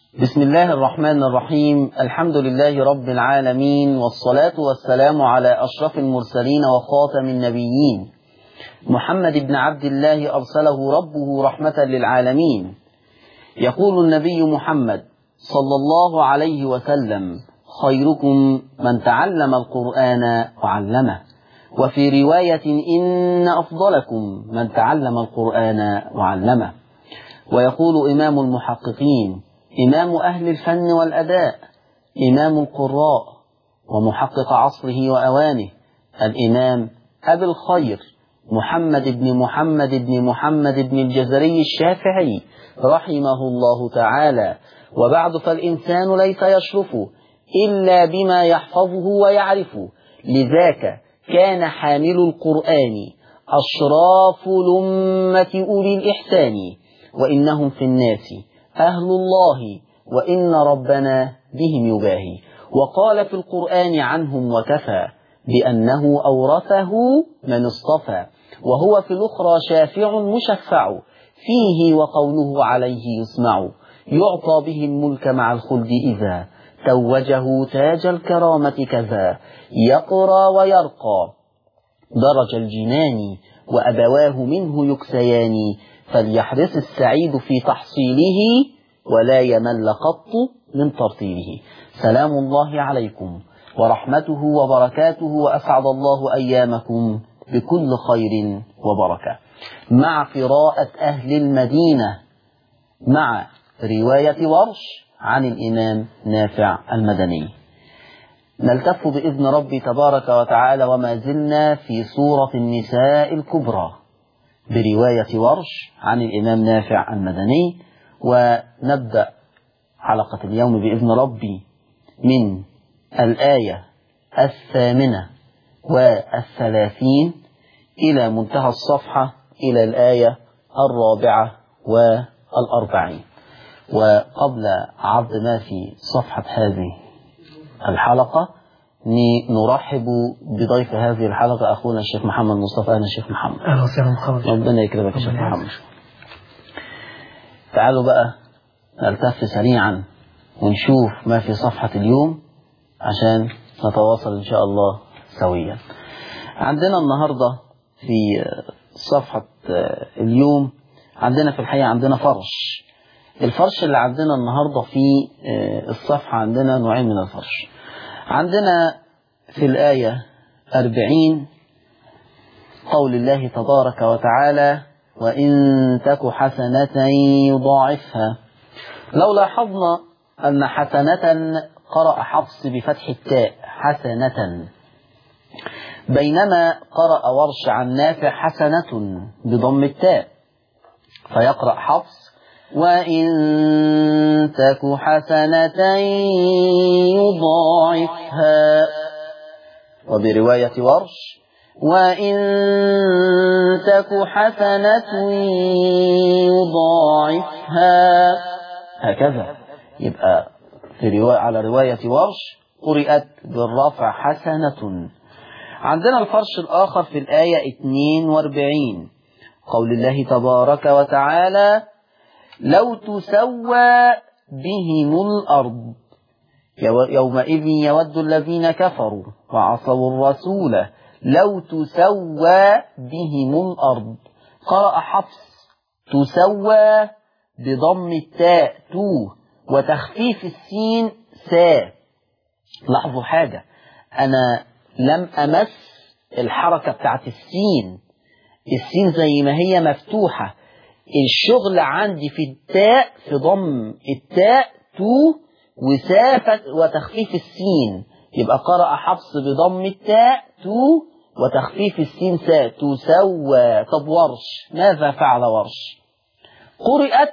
بسم الله الرحمن الرحيم الحمد لله رب العالمين والصلاة والسلام على أشرف المرسلين وخاتم النبيين محمد بن عبد الله أرسله ربه رحمة للعالمين يقول النبي محمد صلى الله عليه وسلم خيركم من تعلم القرآن وعلمه وفي رواية إن أفضلكم من تعلم القرآن وعلمه ويقول إمام المحققين إمام أهل الفن والأداء إمام القراء ومحقق عصره وأوانه الإمام أبي الخير محمد بن محمد بن محمد بن الجزري الشافعي رحمه الله تعالى وبعد فالإنسان ليس يشرف إلا بما يحفظه ويعرفه لذاك كان حامل القرآن أشراف لمة أولي الإحسان وإنهم في الناس أهل الله وإن ربنا بهم يباهي وقال في القرآن عنهم وكفى بأنه أورثه من اصطفى وهو في الأخرى شافع مشفع فيه وقوله عليه يسمع يعطى به الملك مع الخلد إذا توجه تاج الكرامة كذا يقرى ويرقى درج الجنان وأبواه منه يكسيان فليحرص السعيد في تحصيله ولا يمل قط من ترتيله سلام الله عليكم ورحمته وبركاته وأسعد الله أيامكم بكل خير وبركة مع قراءة أهل المدينة مع رواية ورش عن الإمام نافع المدني نلتف بإذن ربي تبارك وتعالى وما زلنا في سورة النساء الكبرى برواية ورش عن الإمام نافع المدني ونبدأ حلقة اليوم بإذن ربي من الآية الثامنة والثلاثين إلى منتهى الصفحة إلى الآية الرابعة والأربعين وقبل عرض ما في صفحة هذه الحلقة نرحب بضيف هذه الحلقة أخونا الشيخ محمد مصطفى أهلا الشيخ محمد أهلا وسهلا محمد ربنا يكرمك يا شيخ محمد تعالوا بقى نلتف سريعا ونشوف ما في صفحة اليوم عشان نتواصل إن شاء الله سويا عندنا النهاردة في صفحة اليوم عندنا في الحقيقة عندنا فرش الفرش اللي عندنا النهاردة في الصفحة عندنا نوعين من الفرش عندنا في الآية أربعين قول الله تبارك وتعالى وإن تك حسنة يضاعفها لو لاحظنا أن حسنة قرأ حفص بفتح التاء حسنة بينما قرأ ورش عن نافع حسنة بضم التاء فيقرأ حفص وإن تك حسنة يضاعفها وبرواية ورش وإن تك حسنة يضاعفها هكذا يبقى في رواية على رواية ورش قرأت بالرفع حسنة عندنا الفرش الآخر في الآية 42 قول الله تبارك وتعالى لو تسوى بهم الأرض يومئذ يود الذين كفروا وعصوا الرسول لو تسوى بهم الأرض قرأ حفص تسوى بضم التاء تو وتخفيف السين سا لاحظوا حاجة أنا لم أمس الحركة بتاعت السين السين زي ما هي مفتوحة الشغل عندي في التاء في ضم التاء تو وسافت وتخفيف السين يبقى قرأ حفص بضم التاء تو وتخفيف السين ساء تسوى طب ورش ماذا فعل ورش قرأت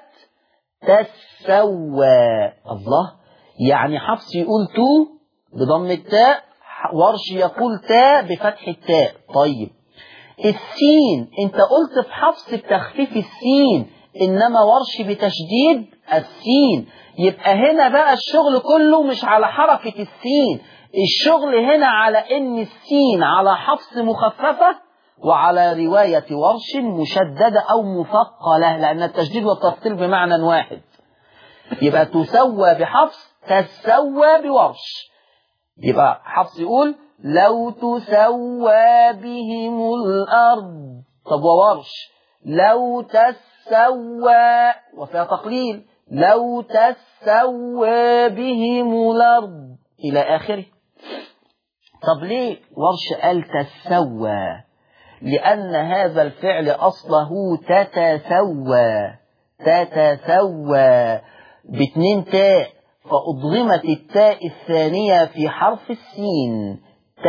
تسوى الله يعني حفص يقول تو بضم التاء ورش يقول تاء بفتح التاء طيب السين انت قلت في حفص بتخفيف السين انما ورش بتشديد السين يبقى هنا بقى الشغل كله مش على حركة السين الشغل هنا على ان السين على حفص مخففة وعلى رواية ورش مشددة او مثقلة لان التشديد والتفصيل بمعنى واحد يبقى تسوى بحفص تسوى بورش يبقى حفص يقول لو تسوى بهم الأرض طب وورش لو تسوى وفيها تقليل لو تسوى بهم الأرض إلى آخره طب ليه ورش قال تسوى لأن هذا الفعل أصله تتسوى تتسوى باتنين تاء فأضغمت التاء الثانية في حرف السين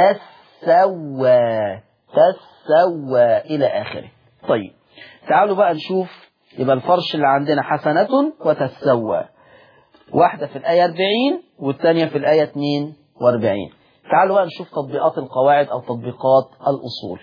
تسوى تسوى إلى آخره طيب تعالوا بقى نشوف يبقى الفرش اللي عندنا حسنة وتسوى واحدة في الآية 40 والثانية في الآية 42 تعالوا بقى نشوف تطبيقات القواعد أو تطبيقات الأصول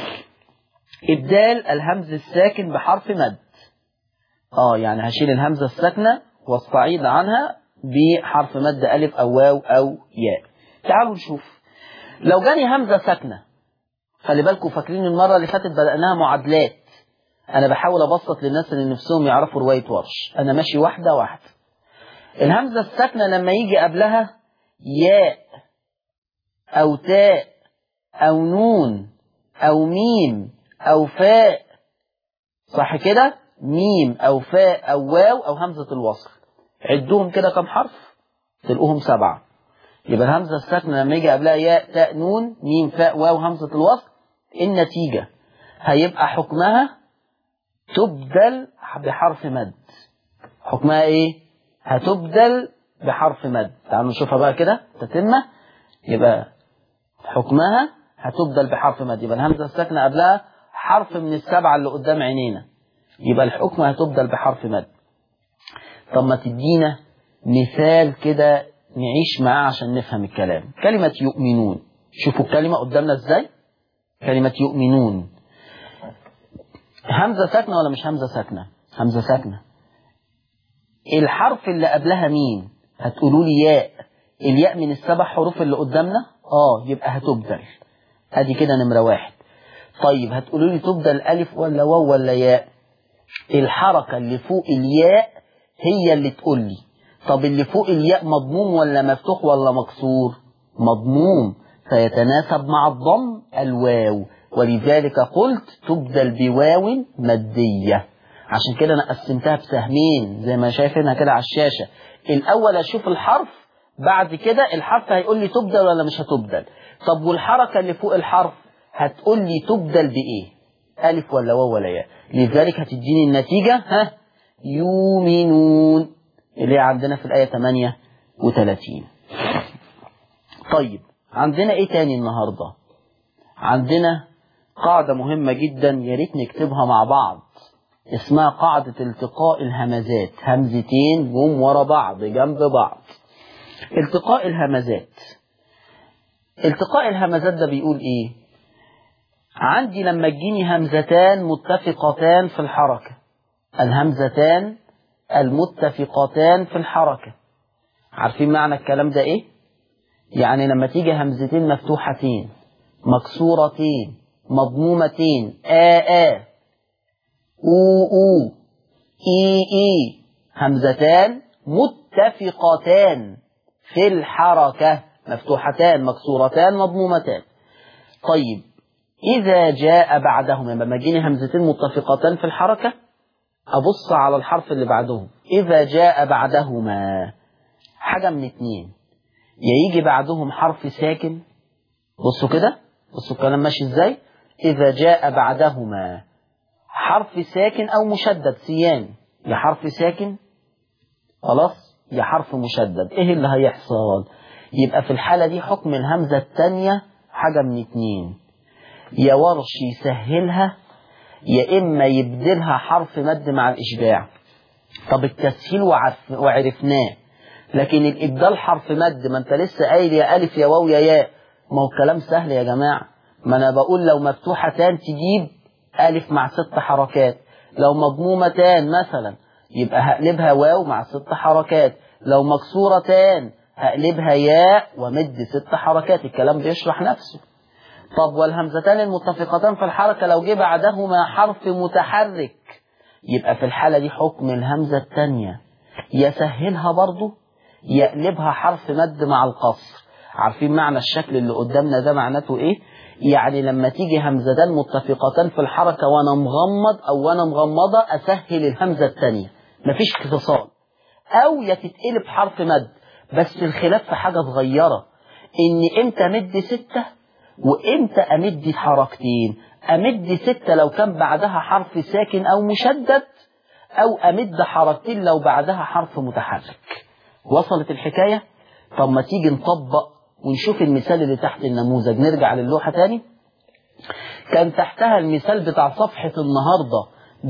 إبدال الهمز الساكن بحرف مد آه يعني هشيل الهمزة الساكنة واستعيد عنها بحرف مد ألف أو واو أو ياء تعالوا نشوف لو جاني همزة ساكنة خلي بالكم فاكرين المرة اللي فاتت بدأناها معادلات أنا بحاول أبسط للناس اللي نفسهم يعرفوا رواية ورش أنا ماشي واحدة واحدة الهمزة الساكنة لما يجي قبلها ياء أو تاء أو نون أو ميم أو فاء صح كده ميم أو فاء أو واو أو همزة الوصل عدوهم كده كم حرف تلقوهم سبعة يبقى الهمزة الساكنة لما يجي قبلها ياء تاء نون ميم فاء واو همزة الوصل النتيجة هيبقى حكمها تبدل بحرف مد حكمها ايه هتبدل بحرف مد تعالوا نشوفها بقى كده تتمة يبقى حكمها هتبدل بحرف مد يبقى الهمزة الساكنة قبلها حرف من السبعة اللي قدام عينينا يبقى الحكم هتبدل بحرف مد طب ما تدينا مثال كده نعيش معاه عشان نفهم الكلام كلمة يؤمنون شوفوا الكلمة قدامنا ازاي كلمة يؤمنون همزة ساكنة ولا مش همزة ساكنة همزة ساكنة الحرف اللي قبلها مين هتقولوا لي ياء الياء من السبع حروف اللي قدامنا اه يبقى هتبدل ادي كده نمرة واحد طيب هتقولوا لي تبدل الف ولا واو ولا ياء الحركة اللي فوق الياء هي اللي تقول لي طب اللي فوق الياء مضموم ولا مفتوح ولا مكسور مضموم فيتناسب مع الضم الواو ولذلك قلت تبدل بواو مادية عشان كده انا قسمتها بسهمين زي ما شايفينها كده على الشاشة الاول اشوف الحرف بعد كده الحرف هيقول لي تبدل ولا مش هتبدل طب والحركة اللي فوق الحرف هتقول لي تبدل بايه الف ولا واو ولا ياء لذلك هتديني النتيجة ها يؤمنون اللي عندنا في الآية 38 طيب عندنا ايه تاني النهاردة عندنا قاعدة مهمة جدا يا ريت نكتبها مع بعض اسمها قاعدة التقاء الهمزات همزتين جم ورا بعض جنب بعض التقاء الهمزات التقاء الهمزات ده بيقول ايه عندي لما تجيني همزتان متفقتان في الحركة الهمزتان المتفقتان في الحركة عارفين معنى الكلام ده ايه يعني لما تيجي همزتين مفتوحتين مكسورتين مضمومتين آ آ أو أو إي إي همزتان متفقتان في الحركة مفتوحتان مكسورتان مضمومتان طيب إذا جاء بعدهما لما جيني همزتين متفقتان في الحركة أبص على الحرف اللي بعدهم إذا جاء بعدهما حاجة من اتنين يا يجي بعدهم حرف ساكن بصوا كده بصوا الكلام ماشي ازاي إذا جاء بعدهما حرف ساكن أو مشدد سيان يا حرف ساكن خلاص يا حرف مشدد إيه اللي هيحصل يبقى في الحالة دي حكم الهمزة التانية حاجة من اتنين يا ورش يسهلها يا إما يبدلها حرف مد مع الإشباع طب التسهيل وعرف وعرفناه لكن الإبدال حرف مد ما أنت لسه قايل يا ألف يا واو يا ياء ما هو الكلام سهل يا جماعة ما أنا بقول لو مفتوحتان تجيب ألف مع ست حركات لو مضمومتان مثلا يبقى هقلبها واو مع ست حركات لو مكسورتان هقلبها ياء ومد ست حركات الكلام بيشرح نفسه طب والهمزتان المتفقتان في الحركة لو جه بعدهما حرف متحرك يبقى في الحالة دي حكم الهمزة الثانية يسهلها برضه يقلبها حرف مد مع القصر عارفين معنى الشكل اللي قدامنا ده معناته ايه يعني لما تيجي همزتان متفقتان في الحركة وانا مغمض او وانا مغمضة اسهل الهمزة التانية مفيش اتصال او يتتقلب حرف مد بس الخلاف في حاجة صغيرة ان امتى امد ستة وامتى امد حركتين امد ستة لو كان بعدها حرف ساكن او مشدد او امد حركتين لو بعدها حرف متحرك وصلت الحكاية طب ما تيجي نطبق ونشوف المثال اللي تحت النموذج نرجع للوحة تاني كان تحتها المثال بتاع صفحة النهاردة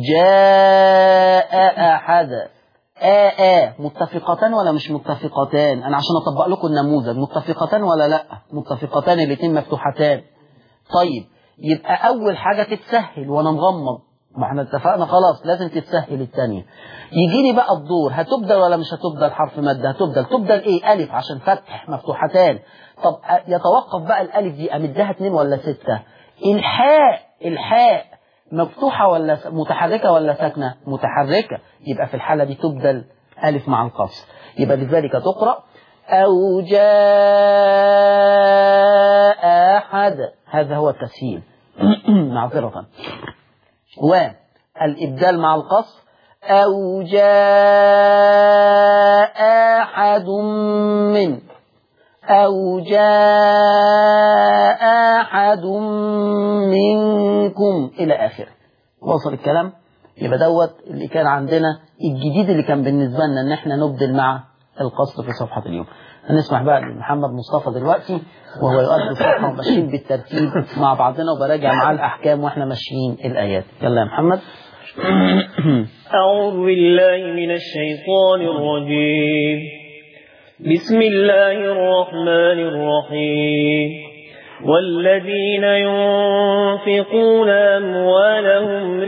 جاء أحد آ آ متفقتان ولا مش متفقتان أنا عشان أطبق لكم النموذج متفقتان ولا لا متفقتان الاتنين مفتوحتان طيب يبقى أول حاجة تتسهل وأنا مغمض ما احنا اتفقنا خلاص لازم تتسهل الثانية يجي لي بقى الدور هتبدل ولا مش هتبدل حرف مد هتبدل تبدل ايه ألف عشان فتح مفتوحتان طب يتوقف بقى الألف دي أمدها اتنين ولا ستة الحاء الحاء مفتوحة ولا متحركة ولا ساكنة متحركة يبقى في الحالة دي تبدل ألف مع القصر يبقى لذلك تقرأ أو جاء أحد هذا هو التسهيل معذرة والإبدال مع القصر أو جاء أحد من أو جاء أحد منكم إلى آخره وصل الكلام يبقى دوت اللي كان عندنا الجديد اللي كان بالنسبة لنا ان احنا نبدل مع القصد في صفحة اليوم هنسمح بقى لمحمد مصطفى دلوقتي وهو يؤدي الصفحة وماشيين بالترتيب مع بعضنا وبراجع معاه الأحكام واحنا ماشيين الآيات يلا يا محمد أعوذ بالله من الشيطان الرجيم بسم الله الرحمن الرحيم والذين ينفقون أموالهم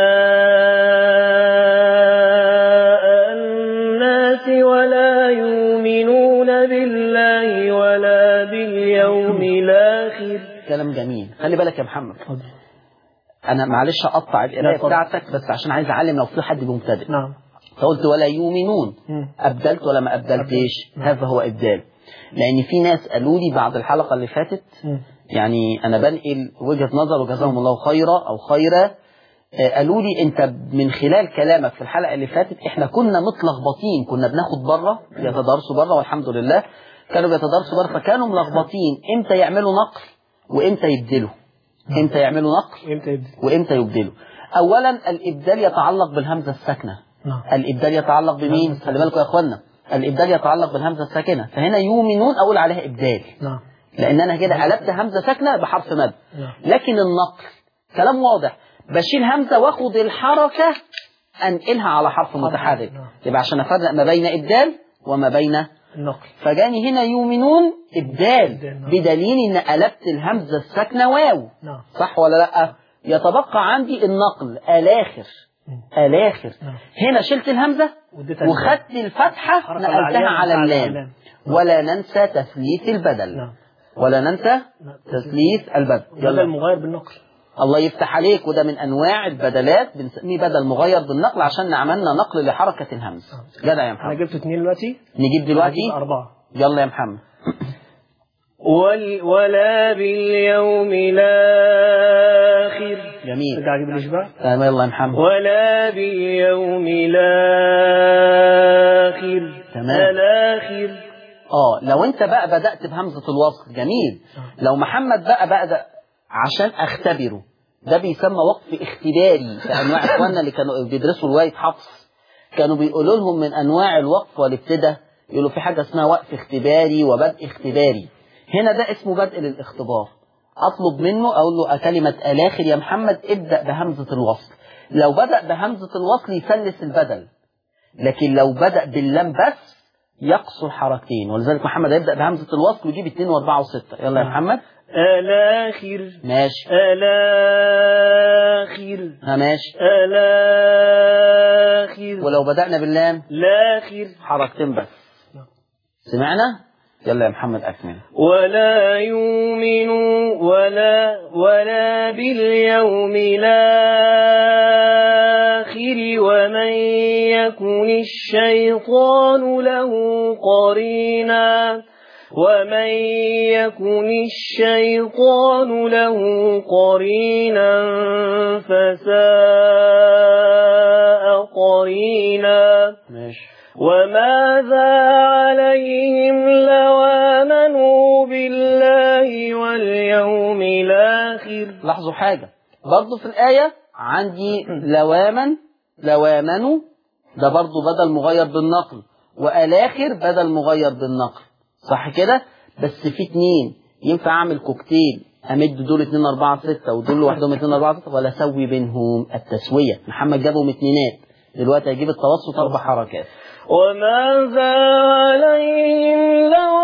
رئاء الناس ولا يؤمنون بالله ولا باليوم الآخر كلام جميل خلي بالك يا محمد أنا معلش أقطع القراية اتفضل. بتاعتك بس عشان عايز أعلم لو في حد مبتدئ نعم فقلت ولا يؤمنون مم. أبدلت ولا ما أبدلتش هذا هو إبدال لأن في ناس قالوا لي بعد الحلقة اللي فاتت مم. يعني أنا بنقل وجهة نظر وجزاهم الله خيرا أو خيرا آه، قالوا لي أنت من خلال كلامك في الحلقة اللي فاتت إحنا كنا متلخبطين كنا بناخد بره يتدرسوا بره والحمد لله كانوا بيتدرسوا بره فكانوا ملخبطين إمتى يعملوا نقل وإمتى يبدلوا إمتى يعملوا نقل امتى يبدأ وإمتى يبدلوا أولا الإبدال يتعلق بالهمزة الساكنة نعم الإبدال يتعلق بمين خلي بالكم يا أخوانا الإبدال يتعلق بالهمزة الساكنة فهنا يؤمنون أقول عليها إبدال نعم لأن أنا كده قلبت همزة ساكنة بحرف مد نعم. لكن النقل كلام واضح بشيل همزة واخد الحركة أنقلها على حرف متحرك نعم. يبقى عشان أفرق ما بين إبدال وما بين النقل فجاني هنا يؤمنون إبدال إبدال، نعم. بدليل إن قلبت الهمزة الساكنة واو نعم صح ولا لا يتبقى عندي النقل الاخر الاخر نعم. هنا شلت الهمزة واديتها وخدت الفتحة حركة نقلتها العلام على على اللام اللام. ولا ننسى تثليث البدل نعم ولا ننسى تثليث البدل بدل يلا مغاير بالنقل الله يفتح عليك وده من انواع البدلات بنسميه بدل مغير بالنقل عشان عملنا نقل لحركة الهمز جدع يا انا محمد جبت اثنين دلوقتي نجيب دلوقتي هجيب أربعة يلا يا محمد وال ولا باليوم الآخر جميل ارجع اجيب الاشباع تمام يلا يا محمد ولا باليوم الآخر تمام. الآخر اه لو انت بقى بدأت بهمزة الوصل جميل لو محمد بقى بدأ عشان اختبره ده بيسمى وقف اختباري في انواع اخواننا اللي كانوا بيدرسوا رواية حفص كانوا بيقولوا لهم من انواع الوقف والابتداء يقولوا في حاجة اسمها وقف اختباري وبدء اختباري هنا ده اسمه بدء للاختبار اطلب منه اقول له كلمة الاخر يا محمد ابدأ بهمزة الوصل لو بدأ بهمزة الوصل يثلث البدل لكن لو بدأ باللام بس يقصر حركتين ولذلك محمد هيبدأ بهمزة الوصل ويجيب اتنين واربعة وستة يلا يا محمد الآخر ماشي الآخر ها ماشي الآخر ولو بدأنا باللام الآخر حركتين بس سمعنا يلا يا محمد أكمل ولا يؤمنوا ولا ولا باليوم الآخر الآخر ومن يكن الشيطان له قرينا ومن يكن الشيطان له قرينا فساء قرينا ماشي وماذا عليهم لو آمنوا بالله واليوم الآخر لاحظوا حاجة برضو في الآية عندي لواما لوامنوا ده برضو بدل مغير بالنقل والآخر بدل مغير بالنقل صح كده بس في اتنين ينفع اعمل كوكتيل امد دول اتنين اربعة ستة ودول لوحدهم اتنين اربعة ستة ولا اسوي بينهم التسوية محمد جابهم اتنينات دلوقتي هجيب التوسط اربع حركات وماذا عليهم لو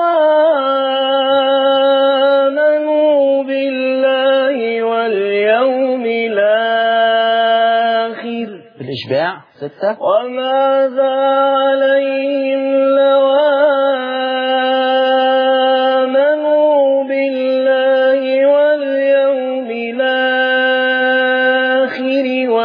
آمنوا بالله واليوم الآخر بالاشباع ستة وماذا عليهم لو آمنوا بالله واليوم الآخر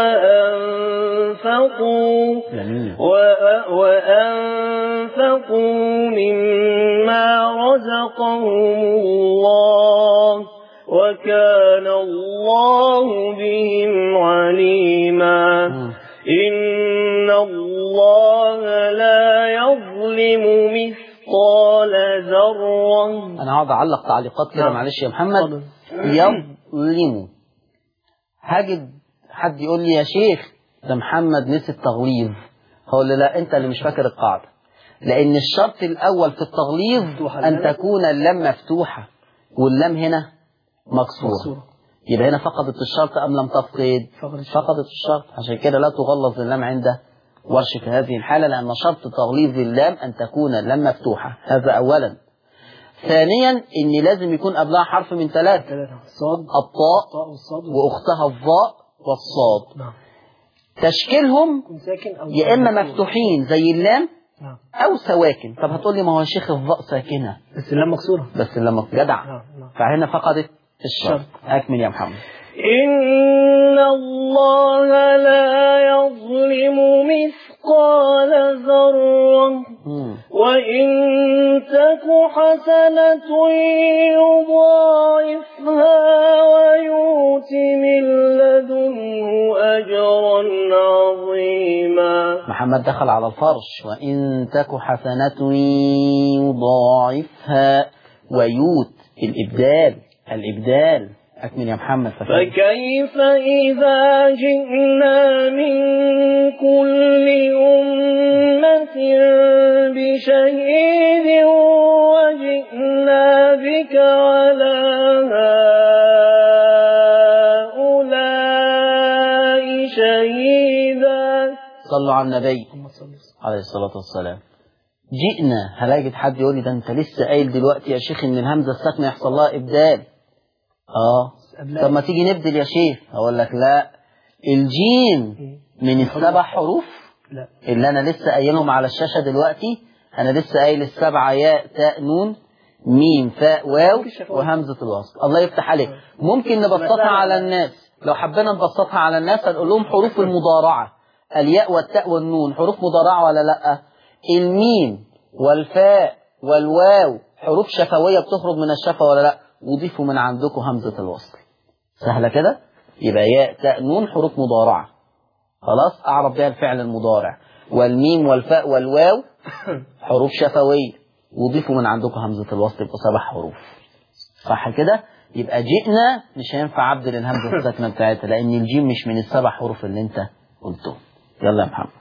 وأنفقوا جميل وأ- وأنفقوا مما رزقهم الله وكان الله بهم عليما مم. إن الله لا يظلم مثقال ذرة انا هقعد اعلق تعليقات كده نعم. معلش يا محمد يظلم هجد حد يقول لي يا شيخ ده محمد نسي التغليظ هقول له لا انت اللي مش فاكر القاعده لان الشرط الاول في التغليظ مفتوحة ان اللام. تكون اللام مفتوحه واللام هنا مكسوره مكسورة. يبقى هنا فقدت الشرط ام لم تفقد فقدت الشرط. فقدت الشرط عشان كده لا تغلظ اللام عند ورش في هذه الحاله لان شرط تغليظ اللام ان تكون اللام مفتوحه هذا اولا ثانيا ان لازم يكون قبلها حرف من ثلاثه ثلاثة الصاد الطاء الطاء والصاد واختها الظاء والصاد نعم تشكيلهم يكون ساكن أو يا اما مفتوحين زي اللام نعم او سواكن طب هتقول لي ما هو يا شيخ الظاء ساكنه بس اللام مكسورة بس لما جدع نعم نعم فهنا فقدت الشرط الشرط. اكمل يا محمد إن الله لا يظلم مثقال ذرة مم. وإن تك حسنة يضاعفها ويؤت من لدنه أجرا عظيما محمد دخل على الفرش وإن تك حسنة يضاعفها ويوت الإبدال الإبدال أكمل يا محمد فكيف فكيف إذا جئنا من كل أمة بشهيد وجئنا بك على هؤلاء شهيدا صلوا على النبي عليه الصلاة والسلام جئنا هلاقي حد يقول لي ده انت لسه قايل دلوقتي يا شيخ ان الهمزة الساكنة يحصل لها ابدال اه طب ما تيجي نبدل يا شيخ اقول لك لا الجيم من السبع حروف لا اللي انا لسه قايلهم على الشاشة دلوقتي انا لسه قايل السبعة ياء تاء نون ميم فاء واو وهمزة الوصل الله يفتح عليك ممكن نبسطها على الناس لو حبينا نبسطها على الناس هنقول لهم حروف المضارعة الياء والتاء والنون حروف مضارعة ولا لا الميم والفاء والواو حروف شفوية بتخرج من الشفة ولا لا وضيفوا من عندكم همزة الوصل سهلة كده يبقى ياء تاء نون حروف مضارعة خلاص أعرف بها الفعل المضارع والميم والفاء والواو حروف شفوية وضيفوا من عندكم همزة الوصل يبقوا سبع حروف صح كده يبقى جئنا مش هينفع عبدل الهمزة الساكنة بتاعتها لأن الجيم مش من السبع حروف اللي أنت قلتهم يلا يا محمد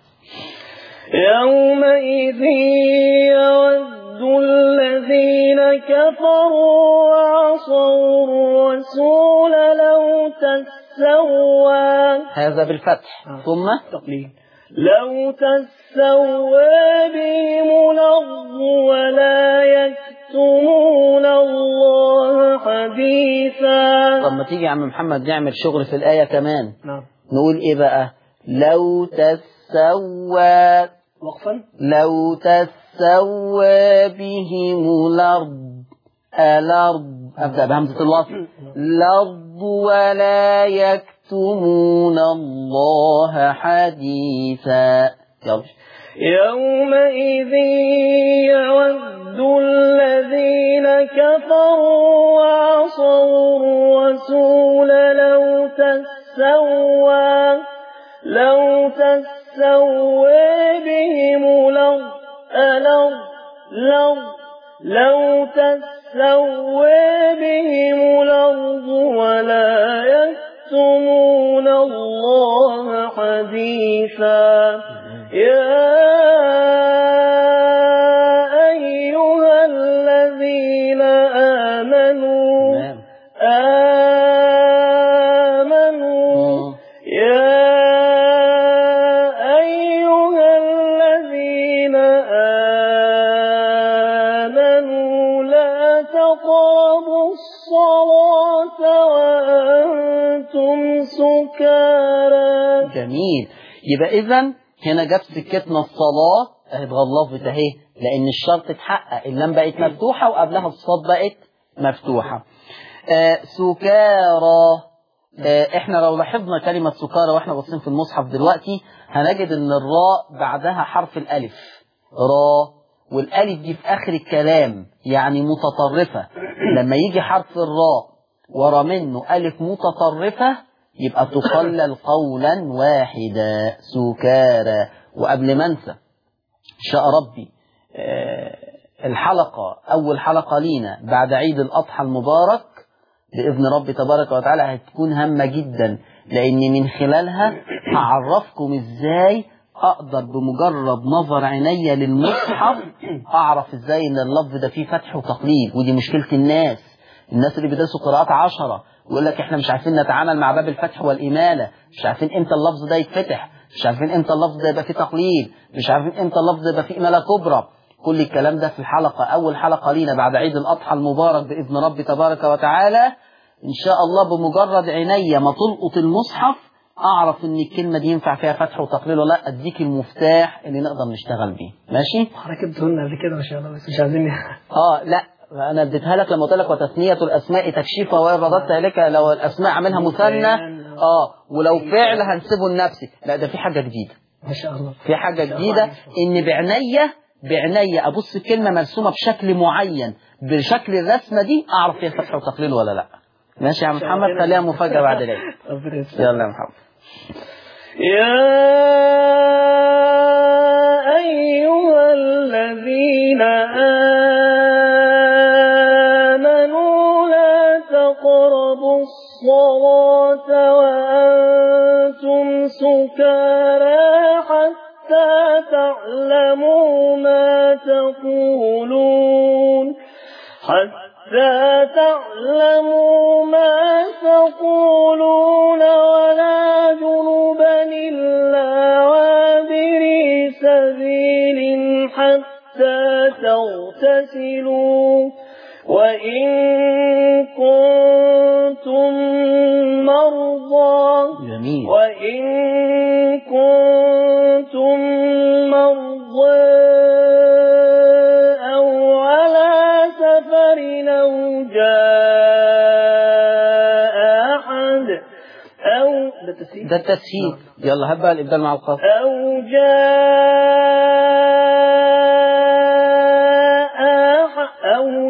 يومئذ يود الذين كفروا وعصوا الرسول لو تسوى هذا بالفتح ثم تقليل لو تسوى بهم الأرض ولا يكتمون الله حديثا طب ما تيجي يا عم محمد نعمل شغل في الآية كمان نعم نقول إيه بقى لو تسوى وقفا لو تسوى بهم الأرض الأرض أبدأ بهمزة الوصل الأرض ولا يكتمون يكتمون الله حديثا يلا يومئذ يود الذين كفروا وعصوا الرسول لو تسوى لو تسوى بهم الأرض الأرض الأرض لو تسوى بهم الأرض ولا يكتمون الله حديثا يا أيها الذين آمنوا تمام آمنوا يا أيها الذين آمنوا لا تقربوا الصلاة وأنتم سكارى جميل يبقى اذا هنا جاب سكتنا الصلاة اهي اتغلظت اهي لان الشرط اتحقق اللام بقت مفتوحة وقبلها الصاد بقت مفتوحة آه سكارى آه احنا لو لاحظنا كلمة سكارى واحنا باصين في المصحف دلوقتي هنجد ان الراء بعدها حرف الالف را والالف دي في اخر الكلام يعني متطرفة لما يجي حرف الراء ورا منه الف متطرفة يبقى تقلل قولا واحدا سكارى وقبل ما انسى شاء ربي آه، الحلقة أول حلقة لينا بعد عيد الأضحى المبارك بإذن ربي تبارك وتعالى هتكون هامة جدا لأن من خلالها هعرفكم إزاي أقدر بمجرد نظر عينيا للمصحف أعرف إزاي إن اللفظ ده فيه فتح وتقليل ودي مشكلة الناس الناس اللي بيدرسوا قراءات عشرة يقول لك احنا مش عارفين نتعامل مع باب الفتح والإمالة مش عارفين امتى اللفظ ده يتفتح مش عارفين امتى اللفظ ده يبقى فيه تقليل مش عارفين امتى اللفظ ده يبقى فيه إمالة كبرى كل الكلام ده في الحلقة أول حلقة لينا بعد عيد الأضحى المبارك بإذن ربي تبارك وتعالى إن شاء الله بمجرد عينيا ما تلقط المصحف أعرف إن الكلمة دي ينفع فيها فتح وتقليل ولا لا أديك المفتاح اللي نقدر نشتغل بيه ماشي؟ حضرتك بتقولنا قبل كده ما شاء الله بس مش عايزين اه لا انا اديتها لك لما قلت لك وتثنيه الاسماء تكشيفا ورددت اليك لو الاسماء عاملها مثنى اه ولو فعل هنسيبه لنفسي لا ده في حاجه جديده ما شاء الله في حاجه جديده ان بعناية بعناية ابص الكلمه مرسومه بشكل معين بشكل الرسمه دي اعرف فيها فتح وتقليل ولا لا ماشي يا عم محمد خليها مفاجاه بعد العيد ربنا يستر. يلا يا محمد يا أيها الذين آمنوا لا تقربوا الصلاة وأنتم سكارى حتى تعلموا ما تقولون حتى تعلموا ما تقولون ولا جنبا إلا وابري سبيل حتى تغتسلوا وإن كنتم مرضى جميل وإن كنتم مرضى أو على سفر أو جاء أحد أو ده تسهيل ده التسهيل يلا هات بقى الابدال مع القاف أو جاء أح- أو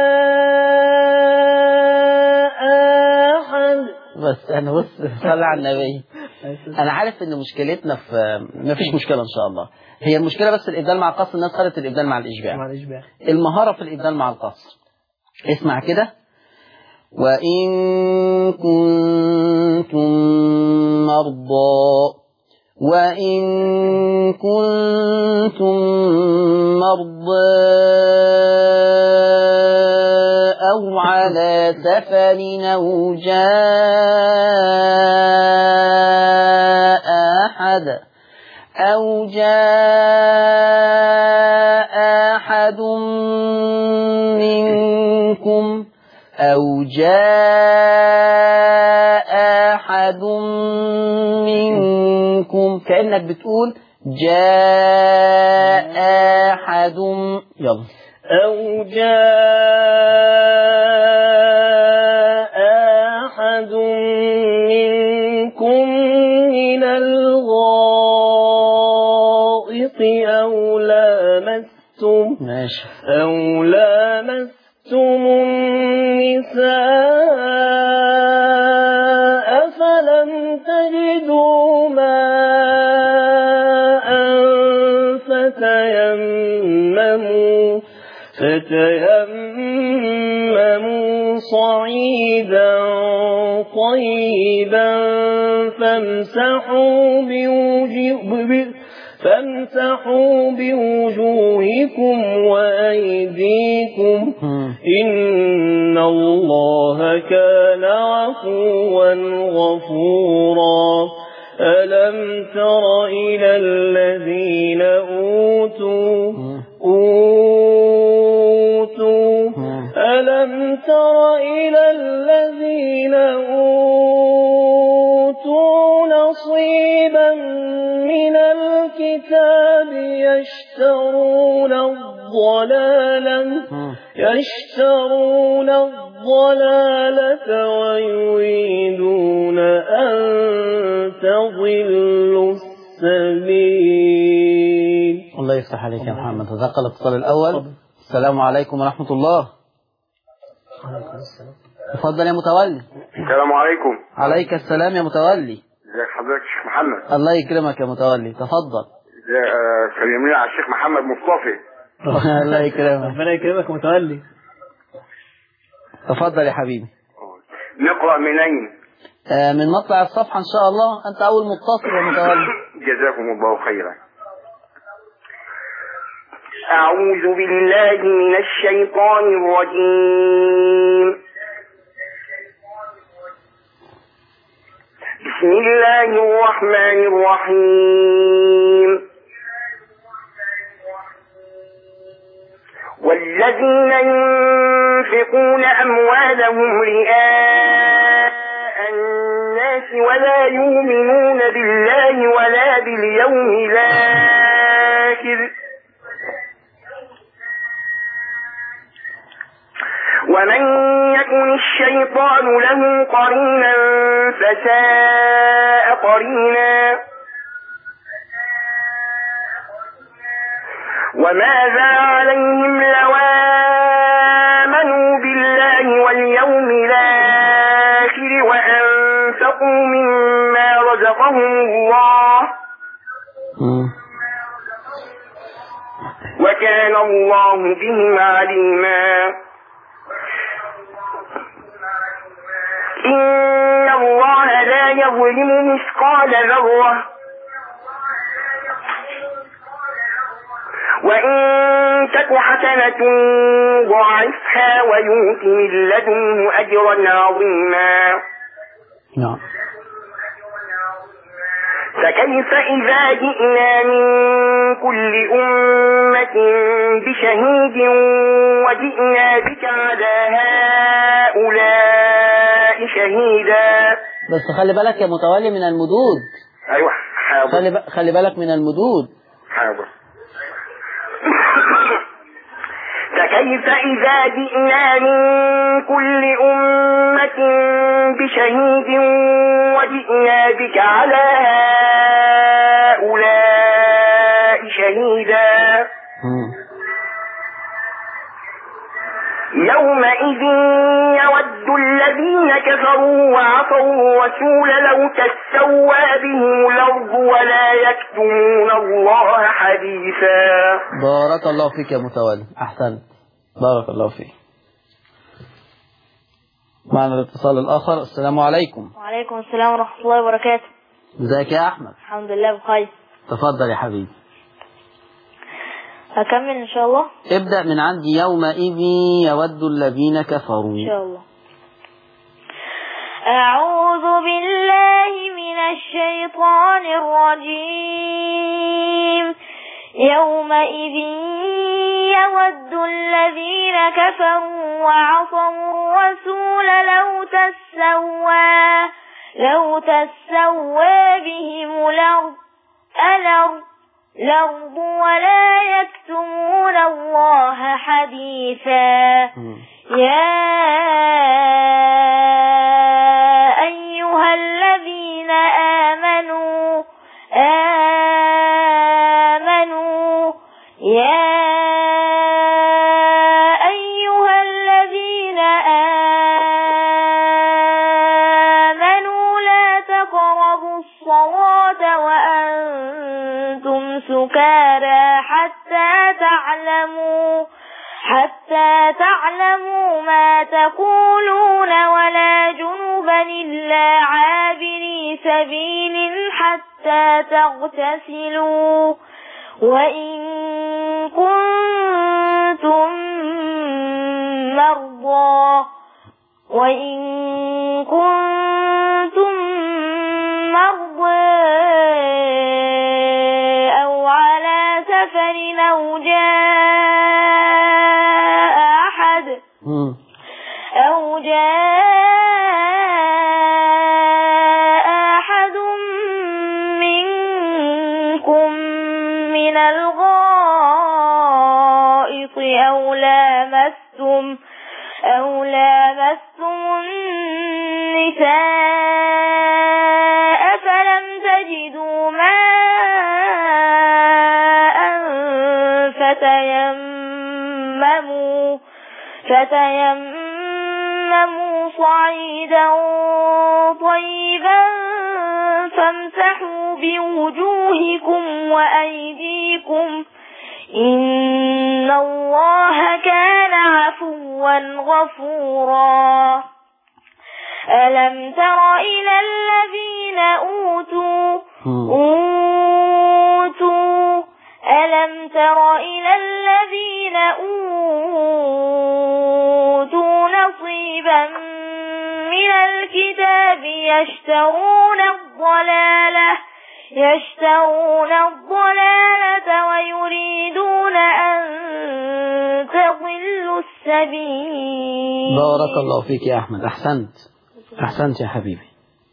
جاء أحد بس انا بص صلي على النبي انا عارف ان مشكلتنا في ما فيش مشكله ان شاء الله هي المشكله بس الابدال مع القصر الناس خدت الابدال مع الاشباع معلش بقى المهاره في الابدال مع القصر اسمع كده وان كنتم مرضى وإن كنتم مرضى أو على سفر أو جاء أحد أو جاء أحد منكم أو جاء أحد منكم كأنك بتقول جاء أحد يلا أو جاء أحد من الغائط أو لامستم ماشي أو لامستم النساء فلم تجدوا ماء فتيمموا فتيمموا صعيدا طيبا فامسحوا بوجه فامسحوا بوجوهكم وأيديكم مم. إن الله كان عفوا غفورا ألم تر إلى الذين أوتوا مم. أوتوا مم. ألم تر إلى الذين أوتوا نصيبا من الكتاب يشترون الضلالة مم. يشترون الضلالة ويريدون أن تضلوا السبيل الله يفتح عليك يا محمد تذكر الاتصال الأول السلام عليكم ورحمة الله تفضل يا متولي السلام عليكم عليك السلام يا متولي ازيك حضرتك يا شيخ محمد الله يكرمك يا متولي تفضل ازي- آه، سلموني على الشيخ محمد مصطفى الله يكرمك ربنا يكرمك متولي تفضل يا حبيبي نقرأ منين آه، من مطلع الصفحة إن شاء الله أنت أول متصل يا متولي جزاكم الله خيرا أعوذ بالله من الشيطان الرجيم بسم الله الرحمن الرحيم والذين ينفقون أموالهم رئاء الناس ولا يؤمنون بالله ولا باليوم الآخر ومن يكن الشيطان له قرينا فساء قرينا وماذا عليهم لو آمنوا بالله واليوم الآخر وأنفقوا مما رزقهم الله مم. وكان الله بهم عليما إن الله لا يظلم مثقال ذرة وإن تك حسنة ضاعفها ويؤت من لدنه أجرا عظيما نعم فكيف إذا جئنا من كل أمة بشهيد وجئنا بك على هؤلاء شهيدا بس خلي بالك يا متولي من المدود أيوة حاضر خلي, ب... خلي بالك من المدود حاضر فكيف إذا جئنا من كل أمة بشهيد وجئنا بك على هؤلاء شهيدا مم. يومئذ يود الذين كفروا وعصوا الرسول لو تسوى بهم الأرض ولا يكتمون الله حديثا بارك الله فيك يا متولي أحسنت بارك الله فيك معنا الاتصال الآخر السلام عليكم وعليكم السلام ورحمة الله وبركاته ازيك يا أحمد الحمد لله بخير تفضل يا حبيبي هكمل إن شاء الله ابدأ من عندي يومئذ يود الذين إن كفروا شاء الله أعوذ بالله من الشيطان الرجيم يومئذ يود الذين كفروا وعصوا الرسول لو تسوى لو تسوى بهم الأرض الأرض الأرض ولا يكتمون الله حديثا مم. يا أيها الذين آمنوا حتى تعلموا ما تقولون ولا جنبا إلا عابري سبيل حتى تغتسلوا وإن كنتم مرضى وإن كنتم مرضى أو على سفر أو جاء أحد مم. أو جاء أحد منكم من الغائط أو لامستم أو لامستم النساء فلم تجدوا ماء فتيمموا فتيمموا صعيدا طيبا فامسحوا بوجوهكم وأيديكم إن الله كان عفوا غفورا ألم تر إلى الذين أوتوا مم. أوتوا ألم تر إلى الذين أوتوا نصيبا من الكتاب يشترون الضلالة يشترون الضلالة ويريدون أن تضلوا السبيل بارك الله فيك يا أحمد أحسنت أحسنت يا حبيبي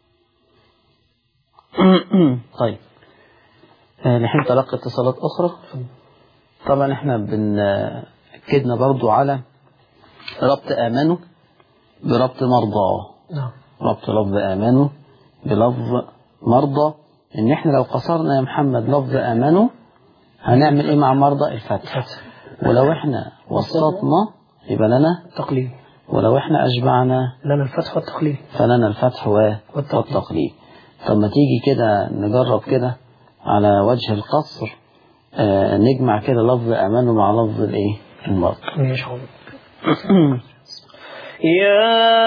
طيب آه، نحن تلقي اتصالات أخرى طبعا احنا بنأكدنا برضو على ربط آمنوا بربط مرضى نعم ربط لفظ آمنوا بلفظ مرضى إن إحنا لو قصرنا يا محمد لفظ آمنوا هنعمل إيه مع مرضى الفتح ولو إحنا وسطنا يبقى لنا تقليل ولو إحنا أشبعنا لنا الفتح والتقليل فلنا الفتح و- والتقليد طب ما تيجي كده نجرب كده على وجه القصر آه نجمع كده لفظ أمانه مع لفظ الإيه المرض ماشي حاضر يا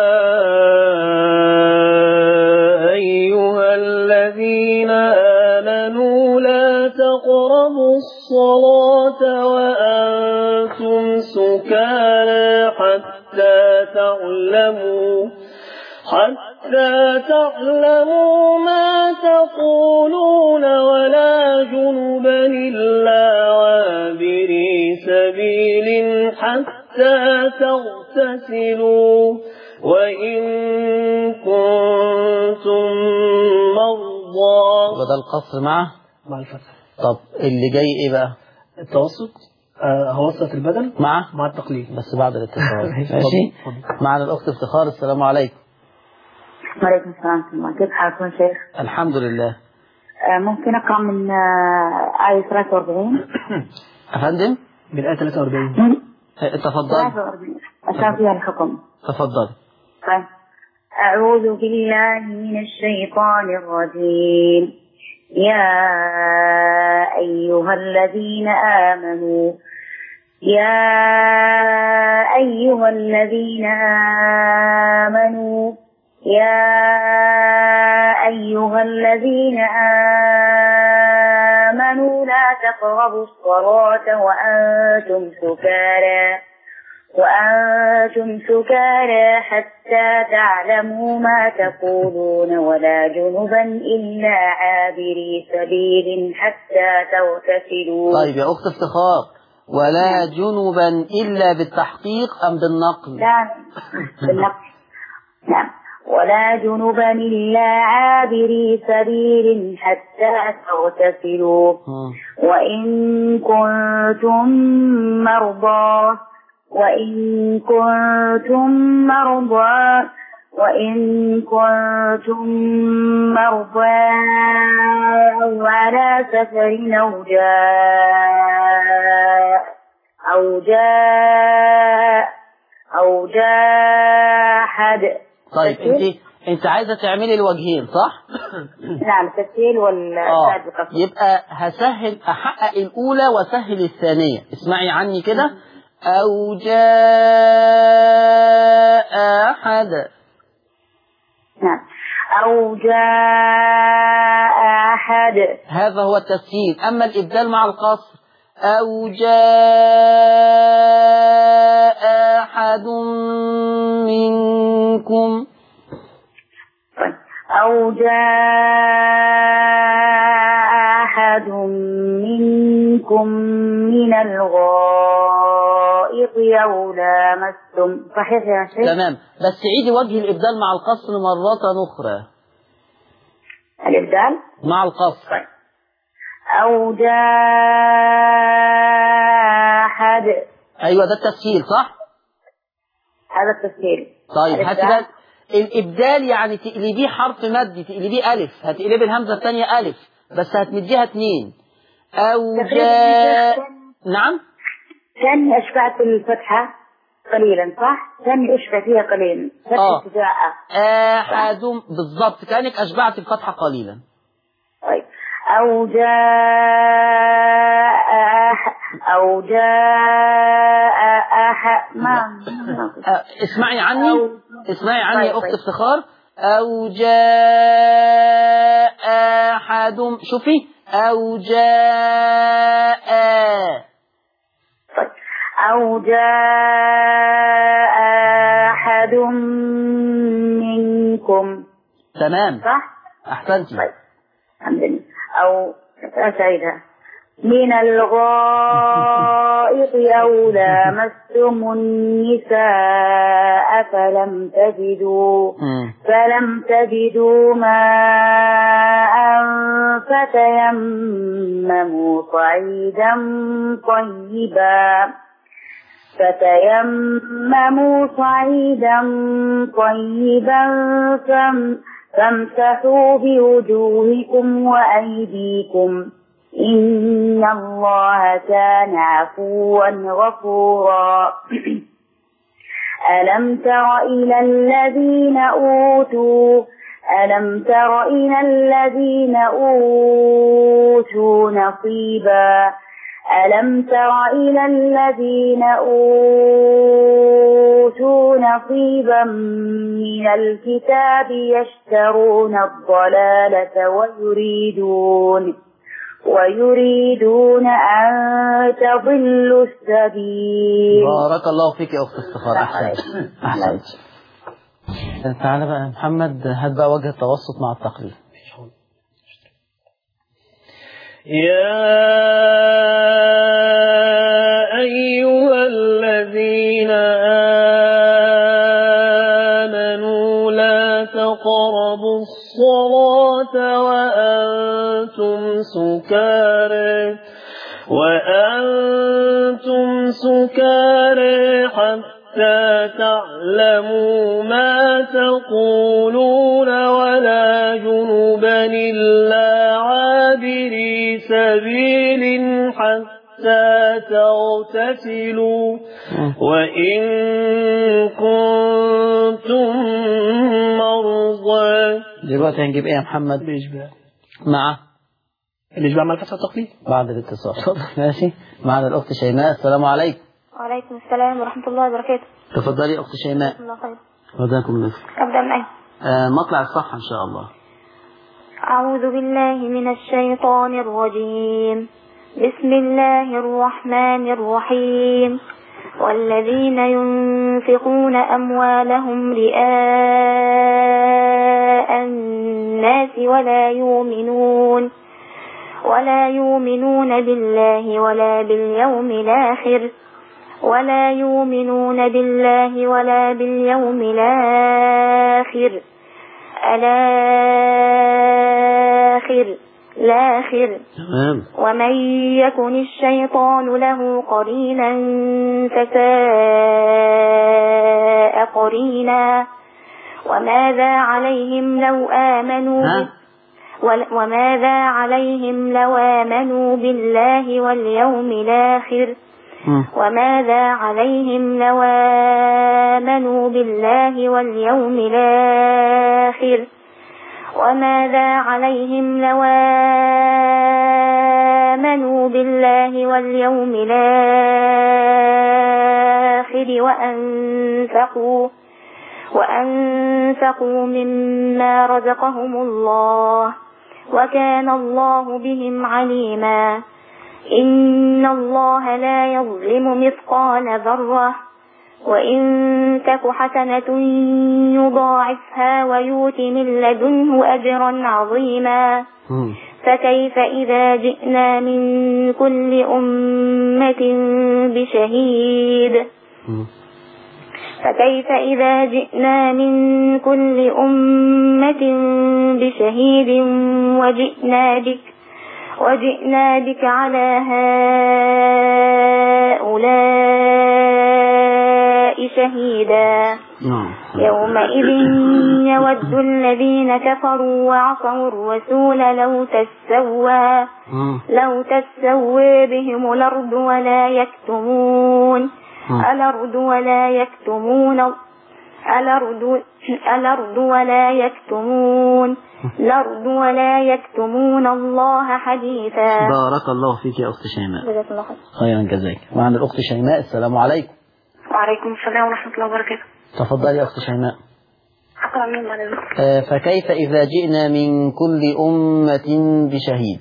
أيها الذين آمنوا لا تقربوا الصلاة وأنتم سكارى حتى تعلموا حتى تعلموا ما تقولون ولا جنبا إلا عابري سبيل حتى تغتسلوا وإن كنتم مرضى وده القصر معه مع الفتح طب اللي جاي إيه بقى التوسط آه هوسط البدن معه مع التقليل بس بعد الاتصال ماشي. ماشي اتفضل. معنا الأخت افتخار السلام عليكم وعليكم السلام ورحمة الله كيف حالكم شيخ؟ الحمد لله آه، ممكن أقرأ من آه، آية 43 أفندم من آية 43 من آه، تفضل 43 عشان فيها الحكم تفضل طيب أعوذ بالله من الشيطان الرجيم يا أيها الذين آمنوا يا أيها الذين آمنوا يا أيها الذين آمنوا لا تقربوا الصلاة وأنتم سكارى وأنتم سكارى حتى تعلموا ما تقولون ولا جنبا إلا عابري سبيل حتى تغتسلوا طيب يا أخت افتخار ولا جنبا إلا بالتحقيق أم بالنقل لا بالنقص نعم ولا جنبا إلا عابري سبيل حتى تغتسلوا مم. وإن كنتم مرضى وإن كنتم مرضى وإن كنتم مرضى أو على سفر أو جاء أو جاء أو جاء أحد طيب انت انت عايزه تعملي الوجهين صح؟ نعم التسهيل اه والزاد القصر يبقى هسهل احقق الاولى واسهل الثانيه اسمعي عني كده أو جاء أحد نعم أو جاء أحد هذا هو التسهيل أما الإبدال مع القصر أو جاء أحد منكم طيب. أو جاء أحد منكم من الغائط أو لامستم صحيح يا شيخ؟ تمام بس عيدي وجه الإبدال مع القصر مرة أخرى الإبدال مع القصر طيب. أو جاء أحد أيوة ده التسهيل صح؟ هذا التسهيل طيب هاتي الإبدال. بقى الإبدال يعني تقلبيه حرف مادي تقلبيه ألف هتقلبي الهمزة الثانية ألف بس هتمديها اتنين أو تقريباً جاء كان- نعم كاني أشبعت الفتحة قليلا صح؟ كاني أشبع فيها قليلا آه. فتحة جاء أحد بالضبط كأنك أشبعت الفتحة قليلا طيب أو جاء أح أو جاء أح ما ما- أه، اسمعي عني أو- اسمعي عني يا طيب، أخت طيب. افتخار أو جاء أحد شوفي أو جاء طيب أو جاء أحد منكم تمام صح؟ أحسنتي طيب الحمد لله أو أسعدها من الغائط أو لامستم النساء فلم تجدوا مم. فلم تجدوا ماء فتيمموا صعيدا طيبا فتيمموا صعيدا طيبا فام- فامسحوا بوجوهكم وأيديكم إن الله كان عفوا غفورا ألم تر إلى الذين أوتوا ألم تر إلى الذين أوتوا نصيبا ألم تر إلى الذين أوتوا نصيبا من الكتاب يشترون الضلالة ويريدون ويريدون أن تضلوا السبيل بارك الله فيك يا أخت افتخار أحسنت أحسنت تعالى بقى يا محمد هات بقى وجه التوسط مع التقليد يا أيها الذين آمنوا لا تقربوا الصلاة وأنتم سكارى وأنتم سكارى حتى تعلموا ما تقولون ولا جنبا إلا عابري سبيل حتى تغتسلوا وإن كنتم مرضى دلوقتي هنجيب ايه يا محمد الإشباع مع الإشباع مع الفتح التقليد بعد الاتصال ماشي معنا الأخت شيماء السلام عليكم وعليكم السلام ورحمة الله وبركاته تفضلي يا أخت شيماء الله خير جزاكم الله أبدأ من أين؟ آه مطلع الصح إن شاء الله أعوذ بالله من الشيطان الرجيم بسم الله الرحمن الرحيم والذين ينفقون أموالهم رئاء الناس ولا يؤمنون ولا يؤمنون بالله ولا باليوم الآخر ولا يؤمنون بالله ولا باليوم الآخر الآخر الآخر تمام ومن يكن الشيطان له قرينا فساء قرينا وماذا عليهم لو آمنوا ها ول- وماذا عليهم لو آمنوا بالله واليوم الآخر مم. وماذا عليهم لو آمنوا بالله واليوم الآخر وماذا عليهم لو آمنوا بالله واليوم الجهاد وأنفقوا وأنفقوا مما رزقهم الله وكان الله بهم عليما إن الله لا يظلم مثقال ذرة وإن تك حسنة يضاعفها ويؤت من لدنه أجرا عظيما مم. فكيف إذا جئنا من كل أمة بشهيد مم. فكيف إذا جئنا من كل أمة بشهيد وجئنا بك وجئنا بك على هؤلاء شهيدا نعم يومئذ يود الذين كفروا وعصوا الرسول لو تسوى مم. لو تسوي بهم الأرض ولا يكتمون مم. الأرض ولا يكتمون الأرض الأرض ولا يكتمون الأرض ولا يكتمون الله حديثا بارك الله فيك يا أخت شيماء جزاك الله خير خيرا جزاك معنا الأخت شيماء السلام عليكم وعليكم السلام ورحمة الله وبركاته تفضلي يا أخت شيماء أقرأ من بعد ذلك آه، فكيف إذا جئنا من كل أمة بشهيد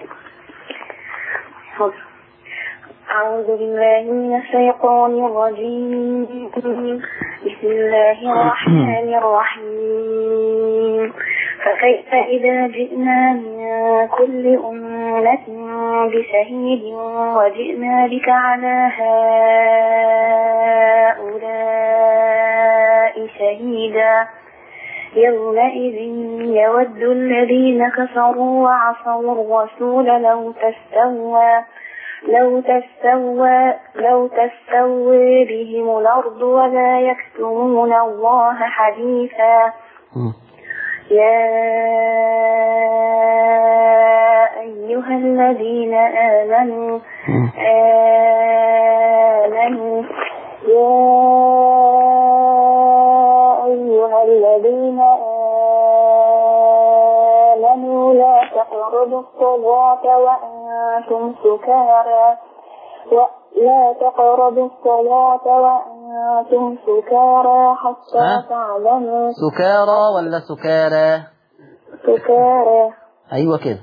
حاضر أعوذ بالله من الشيطان الرجيم بسم الله الرحمن الرحيم فكيف إذا جئنا من كل أمة بشهيد وجئنا بك على هؤلاء شهيدا يومئذ يود الذين كفروا وعصوا الرسول لو تستوى لو تستوى لو تستوي بهم الأرض ولا يكتمون الله حديثا مم. يا أيها الذين آمنوا مم. آمنوا يا أيها الذين آمنوا لا تقربوا الصلاة وأنتم سكارى ولا تقربوا الصلاة وأنتم سكارى حتى ها؟ تعلموا سكارى ولا سكارى سكارى أيوة كده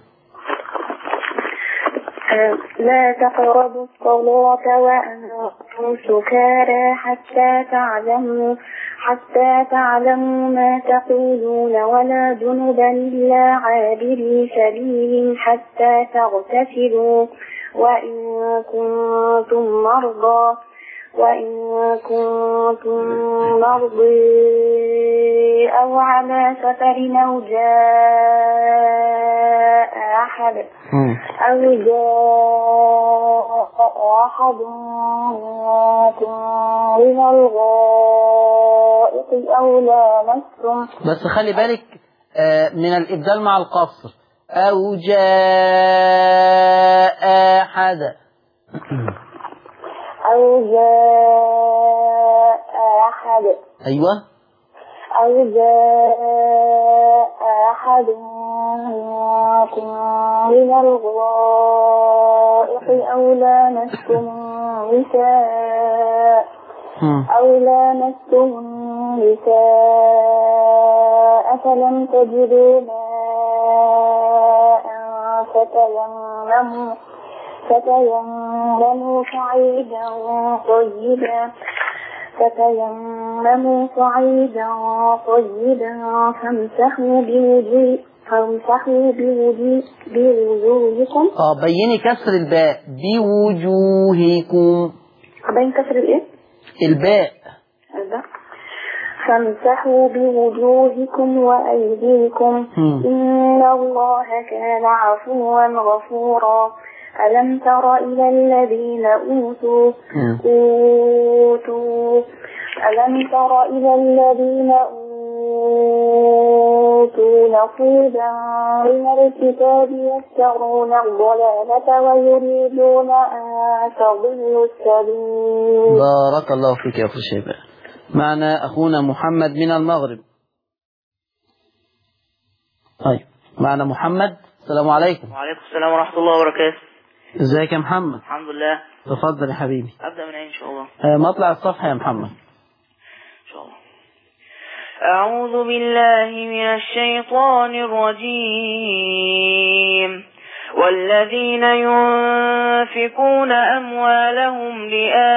لا تقربوا الصلاة وأنتم سكارى حتى تعلموا حتى تعلموا ما تقولون ولا جنبا إلا عابري سبيل حتى تغتسلوا وإن كنتم مرضى وإن كنتم مرضي أو على سفر أو جاء أحد مم. أو جاء أحد منكم من الغائط أو لامستم بس خلي بالك آه، من الإبدال مع القصر أو جاء أحد أو جاء أحد أيوة أو جاء أحد منكم من الغائط أو لامستم النساء مم. أو لامستم النساء فلم تجدوا ماء فتيمموا فتيمموا صعيدا طيبا فتيمموا صعيدا طيبا فامسحوا بوجوه فامسحوا بوجوه بوجوهكم اه بيني كسر الباء بوجوهكم بين كسر الايه؟ الباء الباء. فامسحوا بوجوهكم وأيديكم مم. إن الله كان عفوا غفورا ألم تر إلى الذين أوتوا مم. أوتوا ألم تر إلى الذين أوتوا نصيبا من الكتاب يشترون الضلالة ويريدون أن تضلوا السبيل بارك الله فيك يا أخي شيباء معنا أخونا محمد من المغرب طيب معنا محمد السلام عليكم وعليكم السلام ورحمة الله وبركاته ازيك يا محمد الحمد لله تفضل يا حبيبي أبدأ من أين إن شاء الله آه، مطلع الصفحة يا محمد إن شاء الله أعوذ بالله من الشيطان الرجيم والذين ينفقون أموالهم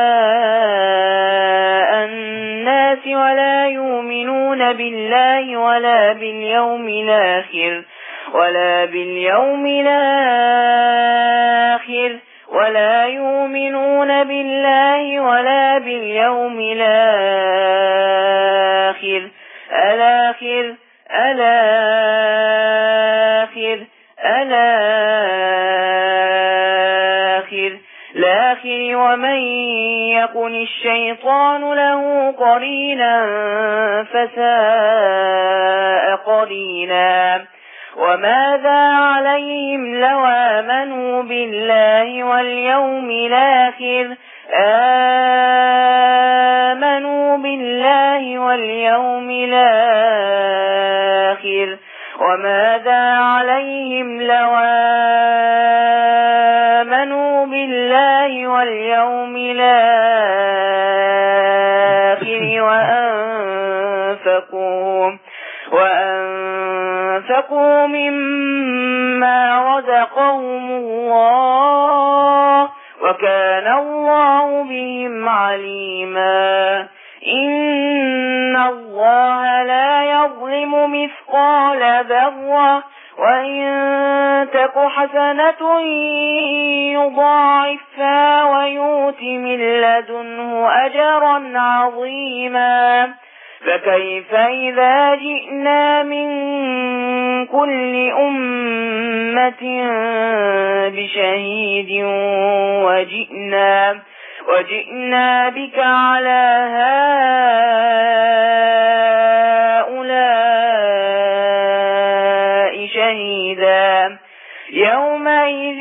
رئاء الناس ولا يؤمنون بالله ولا باليوم الآخر ولا باليوم الآخر ولا يؤمنون بالله ولا باليوم الآخر الآخر الآخر الآخر الآخر ومن يكن الشيطان له قرينا فساء قرينا وماذا عليهم لو آمنوا بالله واليوم الآخر آمنوا بالله واليوم الآخر وماذا عليهم لو آمنوا بالله واليوم الآخر وأنفقوا وأنفقوا مما رزقهم الله وكان الله بهم عليما إن الله لا يظلم مثقال ذرة وإن تك حسنة يضاعفها ويؤت من لدنه أجرا عظيما فكيف إذا جئنا من كل أمة بشهيد وجئنا وجئنا بك على هؤلاء شهيدا يومئذ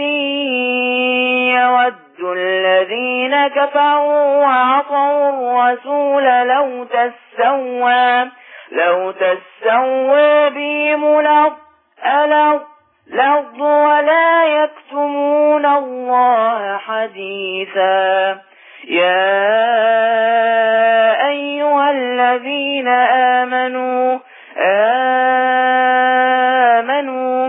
يود الذين كفروا وعصوا الرسول لو تسوى لو تسوى بهم الأرض الأرض الأرض ولا يكتمون الله حديثا يا أيها الذين آمنوا آمنوا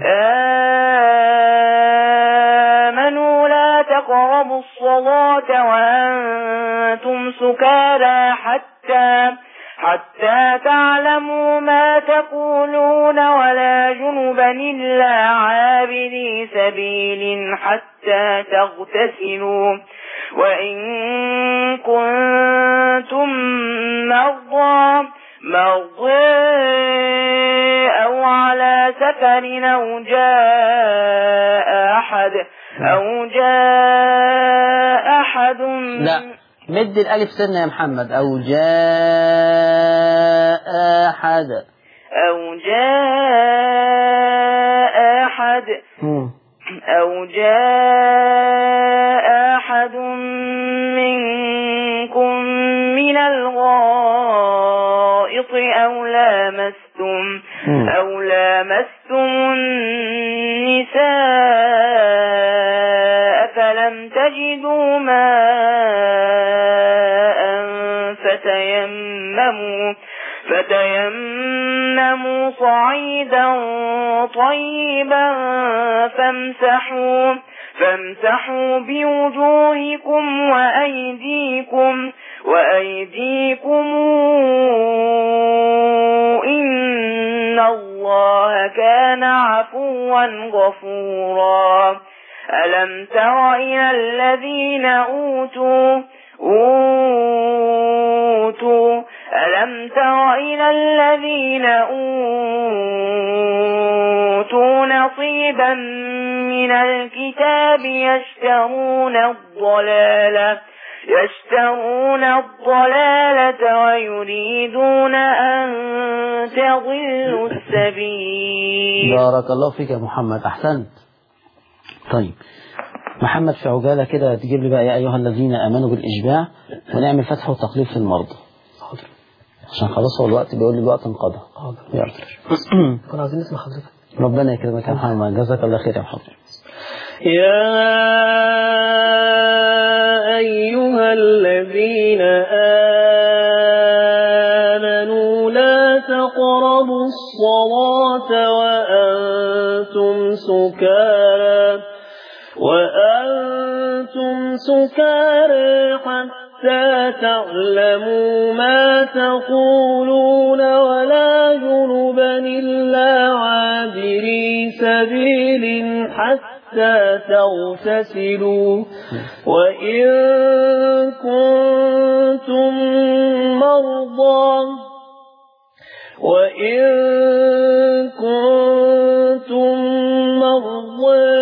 آمنوا لا تقربوا الصلاة وأنتم سكارى حتى حتى تعلموا ما تقولون ولا جنبا إلا عابري سبيل حتى تغتسلوا وإن كنتم مرضى مرضى أو على سفر أو جاء أحد أو جاء أحد لا مد الألف سنة يا محمد أو جاء أحد أو جاء أحد مم. أو جاء أحد منكم من الغائط أو لامستم مم. أو لامستم النساء فلم تجدوا ماء فتيمموا فتيمموا صعيدا طيبا فامسحوا فامسحوا بوجوهكم وأيديكم وأيديكم إن الله كان عفوا غفورا ألم تر إلى الذين أوتوا أوتوا ألم تر إلى الذين أوتوا نصيبا من الكتاب يشترون الضلالة يشترون الضلالة ويريدون أن تضلوا السبيل بارك الله فيك يا محمد أحسنت طيب محمد في عجالة كده تجيب لي بقى يا أيها الذين آمنوا بالإشباع ونعمل فتح وتقليب في المرضى حاضر عشان خلاص هو الوقت بيقول لي الوقت انقضى حاضر يلا كنا عايزين نسمع حضرتك ربنا يكرمك يا محمد جزاك الله خير يا محمد يا أيها الذين آمنوا لا تقربوا الصلاة وأنتم سكارى وأنتم سكارى حتى تعلموا ما تقولون ولا جنبا إلا عابري سبيل حتى تغتسلوا وإن كنتم مرضى وإن كنتم مرضى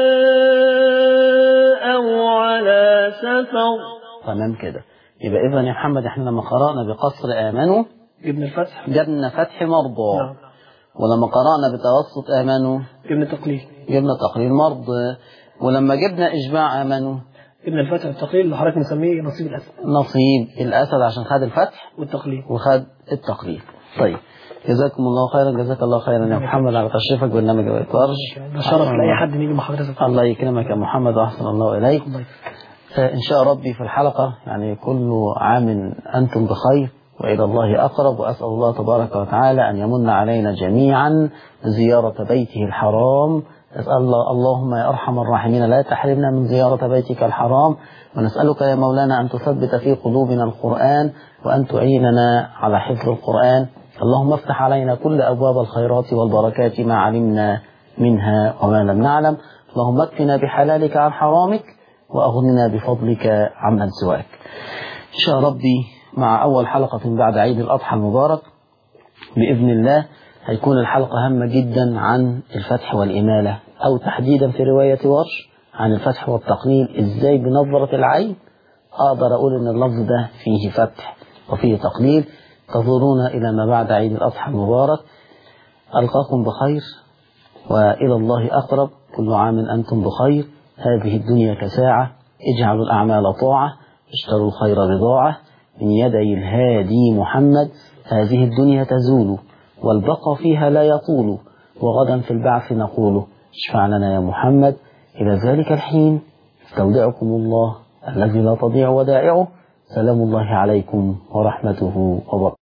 أو على سفر تمام كده يبقى إذا يا محمد احنا لما قرأنا بقصر آمنوا جبنا الفتح جبنا فتح مرضى نعم ولما قرأنا بتوسط آمنوا جبنا التقليل جبنا تقرير مرضى ولما جبنا إجماع آمنوا جبنا الفتح والتقليل اللي حضرتك مسميه نصيب الأسد نصيب الأسد عشان خد الفتح والتقليل وخد التقرير طيب جزاكم الله خيرا جزاك الله خيرا يا محمد على تشريفك برنامج الإطارج ده شرف لأي حد يجي مع حضرتك الله يكرمك يا محمد وأحسن الله إليك الله يكرمك. إن شاء ربي في الحلقة يعني كل عام أنتم بخير وإلى الله أقرب وأسأل الله تبارك وتعالى أن يمن علينا جميعا زيارة بيته الحرام أسأل الله اللهم يا أرحم الراحمين لا تحرمنا من زيارة بيتك الحرام ونسألك يا مولانا أن تثبت في قلوبنا القرآن وأن تعيننا على حفظ القرآن اللهم افتح علينا كل أبواب الخيرات والبركات ما علمنا منها وما لم نعلم اللهم اكفنا بحلالك عن حرامك وأغننا بفضلك عمن سواك إن شاء ربي مع أول حلقة بعد عيد الأضحى المبارك بإذن الله هيكون الحلقة هامة جدا عن الفتح والإمالة أو تحديدا في رواية ورش عن الفتح والتقليل إزاي بنظرة العين أقدر أقول إن اللفظ ده فيه فتح وفيه تقليل تزورونا إلى ما بعد عيد الأضحى المبارك ألقاكم بخير وإلى الله أقرب كل عام أنتم بخير هذه الدنيا كساعة اجعلوا الأعمال طاعة اشتروا الخير بضاعة من يدي الهادي محمد هذه الدنيا تزول والبقى فيها لا يطول وغدا في البعث نقول اشفع لنا يا محمد إلى ذلك الحين استودعكم الله الذي لا تضيع ودائعه سلام الله عليكم ورحمته وبركاته